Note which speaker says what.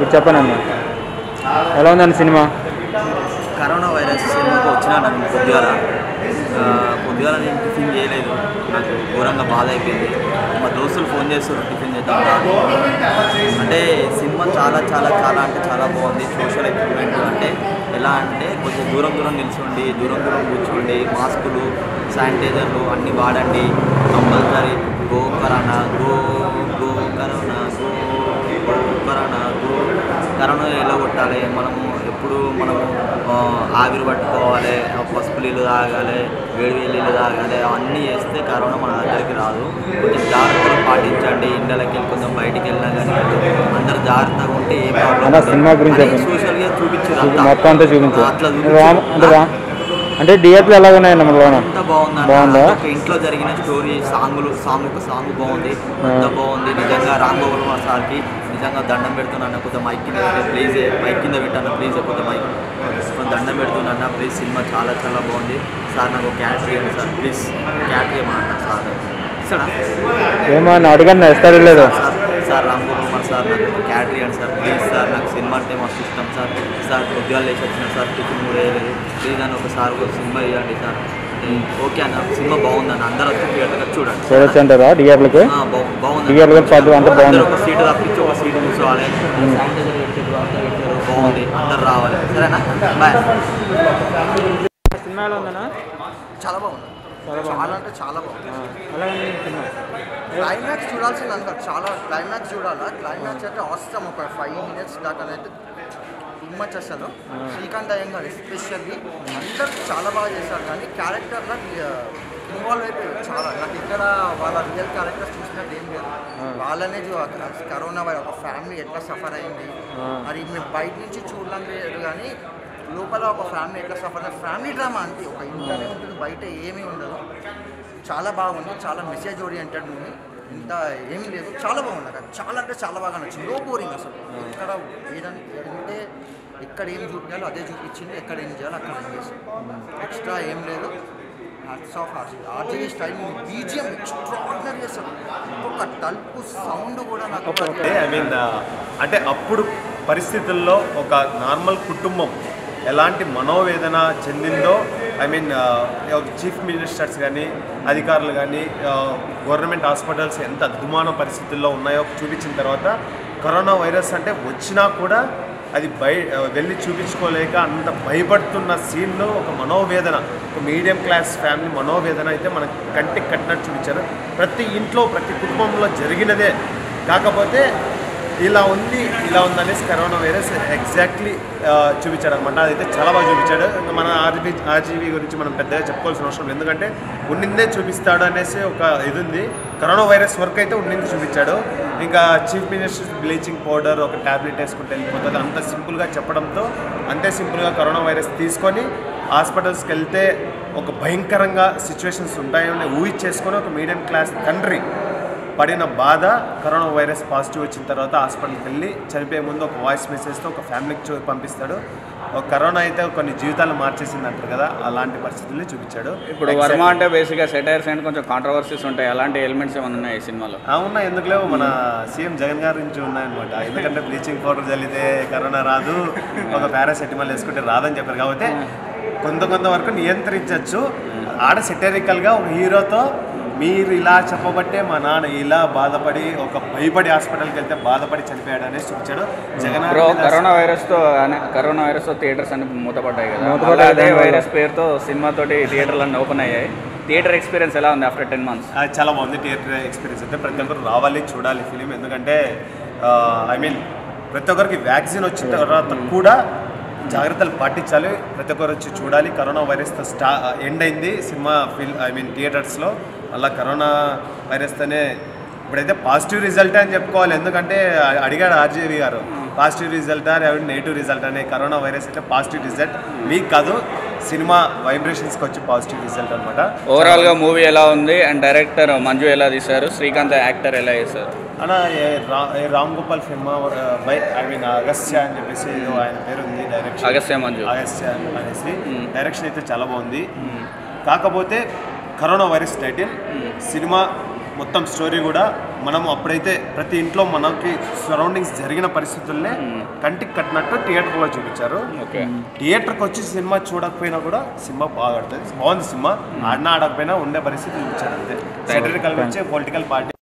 Speaker 1: ఇప్పుడు చెప్పండి అన్న ఎలా ఉందండి సినిమా
Speaker 2: కరోనా వైరస్ సినిమాకి వచ్చినా నేను పొద్దుగాల ఆ, పొద్దుగాల నేను టిఫిన్ చేయలేదు నాకు ఘోరంగా బాధ అయిపోయింది మా దోస్తులు ఫోన్ చేస్తారు టిఫిన్ చేద్దాం రా అని. అంటే సినిమా చాలా చాలా చాలా అంటే చాలా బాగుంది సోషల్ ఎక్విప్మెంట్ అంటే ఎలా అంటే కొంచెం దూరం దూరం నిల్చోండి దూరం దూరం కూర్చోండి మాస్కులు శానిటైజర్లు అన్నీ వాడండి compulsory go corona go go corona go go corona go corona ఎలా కొట్టాలి మనము ఎప్పుడు మనము ఆ, ఆవిరి పట్టుకోవాలి ఆ పసుపు నీళ్ళు తాగాలి వేడి వేడి నీళ్ళు తాగాలి అవన్నీ చేస్తే కరోనా మన దగ్గరికి రాదు కొంచెం జాగ్రత్తలు పాటించండి ఇండ్లకి వెళ్ళి కొంచెం బయటికి వెళ్ళినా కానీ అందరు జాగ్రత్తగా ఉంటే ఏ ప్రాబ్లం
Speaker 1: అన్న, సినిమా గురించి చెప్పండి.
Speaker 2: సోషల్గా చూపించారు
Speaker 1: చూపి- మొత్తం అంతా చూపించు
Speaker 2: అట్లా
Speaker 1: రామ్ అంటే రా అంటే థియేటర్లు ఎలా ఉన్నాయండి మన లోన
Speaker 2: అంత బాగుంది
Speaker 1: బాగుందా?
Speaker 2: ఒక ఇంట్లో జరిగిన స్టోరీ సాంగులు సాంగ్ ఒక సాంగ్ బాగుంది అంత బాగుంది నిజంగా రామ్ గోపాల్ వర్మ సార్కి నిజంగా దండం పెడుతున్నాను కొంచెం మైక్ కింద పెట్టే ప్లీజ్ మైక్ కింద పెట్టాను ప్లీజ్ కొంచెం మైక్ కొంచెం దండం పెడుతున్నాను ప్లీజ్ సినిమా చాలా చాలా బాగుంది సార్ నాకు క్యాట్ చేయండి సార్ ప్లీజ్ క్యాట్ చేయమన్నా సార్ ఇస్తాడా
Speaker 1: ఏమన్నా అడగండి ఇస్తారో లేదో
Speaker 2: sir sir Ram Gopal Varma sir నాకు క్యాట్ చేయండి సార్ ప్లీజ్ సార్ నాకు సినిమా అంటే మస్తు ఇష్టం సార్ సార్ ఉద్యోగాలు వేసి వచ్చిన సార్ టిఫిన్ కూడా వేయలేదు ప్లీజ్ అని ఒకసారి ఒక సినిమా వేయండి సార్ ఓకే అన్న సినిమా బాగుందన్న అందరూ వచ్చి థియేటర్గా చూడండి
Speaker 1: చూడొచ్చు అంటారా థియేటర్లకి
Speaker 2: ఆ, బాగు- బాగుంది
Speaker 1: థియేటర్లో పది అంతా బాగుంది
Speaker 2: అందరూ ఒక సీటు తప్పించి ఒక సీటు కూర్చోవాలి శానిటైజర్ పెట్టారు అంతా పెట్టారు బాగుంది అందరు రావాలి సరేనా బాయ్
Speaker 1: సినిమా ఎలా ఉందన్నా
Speaker 3: చాలా బాగుంది
Speaker 1: చాలా బాగుంది.
Speaker 3: చాలా అంటే చాలా బాగుంది
Speaker 1: ఎలా ఉంది సినిమా
Speaker 3: క్లైమాక్స్ చూడాల్సింది అందరు చాలా క్లైమాక్స్ చూడాలా క్లైమాక్స్ అయితే అవసరం ఒక ఫైవ్ మినిట్స్ దాకా అయితే మచ్ అసలు శ్రీకాంత్ అయ్యంగారు ఎస్పెషల్లీ అందరూ చాలా బాగా చేశారు కానీ క్యారెక్టర్లో ఇన్వాల్వ్ అయిపోయారు చాలా నాకు ఇక్కడ వాళ్ళ రియల్ క్యారెక్టర్స్ చూసినట్టు ఏం లేదు వాళ్ళనే చూ- కరోనా వైరస్ ఒక ఫ్యామిలీ ఎట్లా సఫర్ అయింది మరి మేము బయట నుంచి చూడడం లేదు కానీ లోపల ఒక ఫ్యామిలీ ఎట్లా సఫర్ అయింది ఫ్యామిలీ డ్రామా అంతే ఒక ఇంట్లోనే ఉంటుంది బయట ఏమీ ఉండదు చాలా బాగుంది చాలా మెసేజ్ ఓరియంటెడ్ మూవీ ఇంత ఏమీ లేదు చాలా బాగుంది నాకు చాలా అంటే చాలా బాగా నచ్చింది నో బోరింగ్ అసలు ఎక్కడ ఏదంటే అంటే ఎక్కడ ఏం చూపించాలో అదే చూపించింది ఎక్కడ ఏం చేయాలో అక్కడ ఏం చేసింది ఎక్స్ట్రా ఏం లేదు hats off RJ style BGM extraordinary అసలు ఒక్కొక్క తలుపు సౌండ్ కూడా నాకు
Speaker 4: ఐ మీన్ అంటే అప్పుడు పరిస్థితుల్లో ఒక నార్మల్ కుటుంబం ఎలాంటి మనోవేదన చెందిందో ఐ మీన్ చీఫ్ మినిస్టర్స్ కానీ అధికారులు కానీ గవర్నమెంట్ హాస్పిటల్స్ ఎంత అద్దుమాన పరిస్థితుల్లో ఉన్నాయో చూపించిన తర్వాత కరోనా వైరస్ అంటే వచ్చినా కూడా అది బయ వెళ్ళి చూపించుకోలేక అంత భయపడుతున్న సీన్లో ఒక మనోవేదన ఒక మీడియం క్లాస్ ఫ్యామిలీ మనోవేదన అయితే మనకి కంటికి కట్టినట్టు చూపించారు ప్రతి ఇంట్లో ప్రతి కుటుంబంలో జరిగినదే కాకపోతే ఇలా ఉంది ఇలా ఉందనేసి కరోనా వైరస్ ఎగ్జాక్ట్లీ చూపించాడు అనమాట అదైతే చాలా బాగా చూపించాడు ఇంకా మన ఆర్జీబీ ఆర్జీబీ గురించి మనం పెద్దగా చెప్పుకోవాల్సిన అవసరం లేదు ఎందుకంటే ఉండిందే చూపిస్తాడు అనేసి ఒక ఇది ఉంది కరోనా వైరస్ వర్క్ అయితే ఉండింది చూపించాడు ఇంకా చీఫ్ మినిస్టర్ బ్లీచింగ్ పౌడర్ ఒక ట్యాబ్లెట్ వేసుకుంటే వెళ్ళిపోతుంది అంత సింపుల్గా చెప్పడంతో అంతే సింపుల్గా కరోనా వైరస్ తీసుకొని హాస్పిటల్స్కి వెళ్తే ఒక భయంకరంగా సిచ్యువేషన్స్ ఉంటాయని ఊహించేసుకొని ఒక మీడియం క్లాస్ తండ్రి పడిన బాధ కరోనా వైరస్ పాజిటివ్ వచ్చిన తర్వాత హాస్పిటల్కి వెళ్ళి చనిపోయే ముందు ఒక వాయిస్ మెసేజ్తో ఒక ఫ్యామిలీకి చూ పంపిస్తాడు ఒక కరోనా అయితే కొన్ని జీవితాలు మార్చేసింది అంటారు కదా అలాంటి పరిస్థితుల్ని చూపించాడు
Speaker 5: ఇప్పుడు వర్మ అంటే బేసిక్గా సెటైర్స్ అండ్ కొంచెం కాంట్రవర్సీస్ ఉంటాయి అలాంటి ఎలిమెంట్స్ ఏమైనా ఉన్నాయి ఈ సినిమాలో
Speaker 4: అవునా ఎందుకు లేవు మన సీఎం జగన్ గారి నుంచి ఉన్నాయన్నమాట ఎందుకంటే బ్లీచింగ్ పౌడర్ చల్లితే కరోనా రాదు ఒక పారాసెటమాల్ వేసుకుంటే రాదని చెప్పారు కాబట్టి కొంత కొంత వరకు నియంత్రించవచ్చు ఆడ సెటరికల్గా ఒక హీరోతో మీరు ఇలా చెప్పబట్టే మా నాన్న ఇలా బాధపడి ఒక భయపడి హాస్పిటల్కి వెళ్తే బాధపడి చనిపోయాడు అనేసి చూపించాడు జగన్
Speaker 5: బ్రో
Speaker 4: మీద-
Speaker 5: కరోనా వైరస్ తో అనే- కరోనా వైరస్ తో థియేటర్స్ అన్ని మూతపడ్డాయి కదా
Speaker 1: మూతపడ్డాయి
Speaker 5: మళ్ళీ అదే
Speaker 1: దానివల్ల.
Speaker 5: వైరస్ పేరుతో సినిమా తోటి థియేటర్లు అన్ని ఓపెన్ అయ్యాయి థియేటర్ ఎక్స్పీరియన్స్ ఎలా ఉంది ఆఫ్టర్ టెన్ మంత్స్
Speaker 4: ఆ, చాలా బాగుంది థియేటర్ ఎక్స్పీరియన్స్ అయితే ప్రతి ఒక్కరు రావాలి చూడాలి ఫిలిం ఎందుకంటే ఐ మీన్ ప్రతి ఒక్కరికి వ్యాక్సిన్ వచ్చిన తర్వాత కూడా జాగ్రత్తలు పాటించాలి ప్రతి ఒక్కరు వచ్చి చూడాలి కరోనా వైరస్తో స్టా ఎండ్ అయింది సినిమా ఫిల్ ఐ మీన్ థియేటర్స్లో అలా కరోనా వైరస్తోనే ఇప్పుడైతే పాజిటివ్ రిజల్ట్ అని చెప్పుకోవాలి ఎందుకంటే అ- అడిగాడు ఆర్జీవి గారు పాజిటివ్ రిజల్ట్ అని నెగిటివ్ రిజల్ట్ అనే కరోనా వైరస్ అయితే పాజిటివ్ రిజల్ట్ మీకు కాదు సినిమా వైబ్రేషన్స్కి వచ్చి పాజిటివ్ రిజల్ట్ అనమాట
Speaker 5: ఓవరాల్ గా మూవీ ఎలా ఉంది అండ్ డైరెక్టర్ మంజు ఎలా తీశారు శ్రీకాంత్ యాక్టర్ ఎలా చేశారు
Speaker 4: అన్న ఏ రా a Ram Gopal cinema by I mean Agastya అని చెప్పేసి ఏదో ఆయన పేరు ఉంది డైరెక్షన్
Speaker 5: అగస్త్య మంజు
Speaker 4: అగస్త్య అనేసి డైరెక్షన్ అయితే చాలా బాగుంది కాకపోతే కరోనా వైరస్ టైటిల్ సినిమా మొత్తం స్టోరీ కూడా మనం అప్పుడైతే ప్రతి ఇంట్లో మనకి సరౌండింగ్స్ జరిగిన పరిస్థితుల్నే కంటికి కట్టినట్టు థియేటర్లో చూపించారు
Speaker 5: ఓకే
Speaker 4: థియేటర్కి వచ్చి సినిమా చూడకపోయినా కూడా సినిమా బాగా ఆడుతుంది బాగుంది సినిమా ఆడినా ఆడకపోయినా ఉండే పరిస్థితి చూపించారు అంతే సెటరికల్ నుంచి పొలిటికల్ పార్టీ